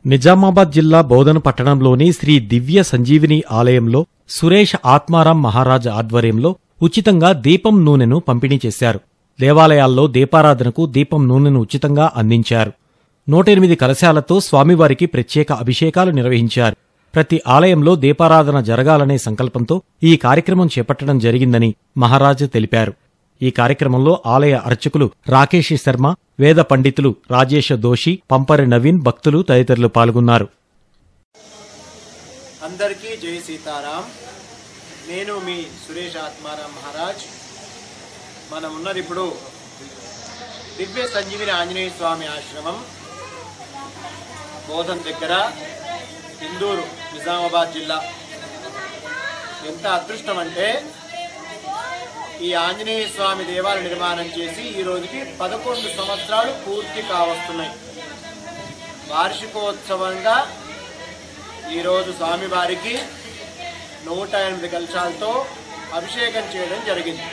నిజామాబాద్ జిల్లా బోధన పట్టణంలోని శ్రీ దివ్య సంజీవిని ఆలయంలో సురేష్ ఆత్మారాం మహారాజ్ ఆధ్వర్యంలో ఉచితంగా దీపం నూనెను పంపిణీ చేశారు దేవాలయాల్లో దీపారాధనకు దీపం నూనెను ఉచితంగా అందించారు నూట ఎనిమిది కలశాలతో స్వామివారికి ప్రత్యేక అభిషేకాలు నిర్వహించారు ప్రతి ఆలయంలో దీపారాధన జరగాలనే సంకల్పంతో ఈ కార్యక్రమం చేపట్టడం జరిగిందని మహారాజ్ తెలిపారు ఈ కార్యక్రమంలో ఆలయ అర్చకులు రాకేష్ శర్మ వేద పండితులు రాజేష్ దోషి పంపరి నవీన్ భక్తులు తదితరులు పాల్గొన్నారు అందరికీ జై సీతారాం నేను మీ సురేష్ ఆత్మారాం మహారాజ్ మనం ఉన్నది ఇప్పుడు దివ్య సంజీవిని ఆంజనేయ స్వామి ఆశ్రమం బోధన్ దగ్గర ఇందూరు నిజామాబాద్ జిల్లా ఎంత అదృష్టం అంటే ఈ ఆంజనేయ స్వామి దేవాలయ నిర్మాణం చేసి ఈ రోజుకి పదకొండు సంవత్సరాలు పూర్తి కావస్తున్నాయి వార్షికోత్సవంగా ఈరోజు స్వామివారికి నూట ఎనిమిది కలశాలతో అభిషేకం చేయడం జరిగింది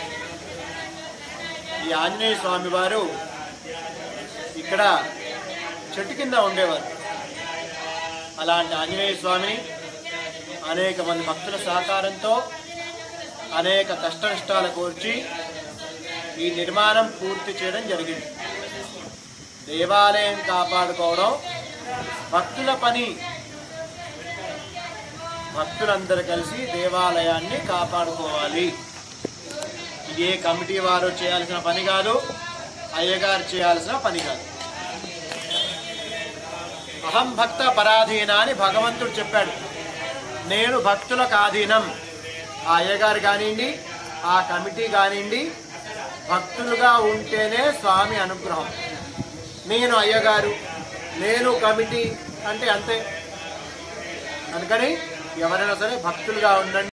ఈ ఆంజనేయ స్వామివారు ఇక్కడ చెట్టు కింద ఉండేవారు అలాంటి ఆంజనేయ స్వామిని అనేక మంది భక్తుల సహకారంతో అనేక కష్టనష్టాలు కోర్చి ఈ నిర్మాణం పూర్తి చేయడం జరిగింది దేవాలయం కాపాడుకోవడం భక్తుల పని భక్తులందరూ కలిసి దేవాలయాన్ని కాపాడుకోవాలి ఇది ఏ కమిటీ వారు చేయాల్సిన పని కాదు అయ్యగారు చేయాల్సిన పని కాదు అహం భక్త పరాధీన అని భగవంతుడు చెప్పాడు నేను భక్తులకు ఆధీనం ఆ అయ్యగారు కానివ్వండి ఆ కమిటీ కానివ్వండి భక్తులుగా ఉంటేనే స్వామి అనుగ్రహం నేను అయ్యగారు నేను కమిటీ అంటే అంతే అందుకని ఎవరైనా సరే భక్తులుగా ఉండండి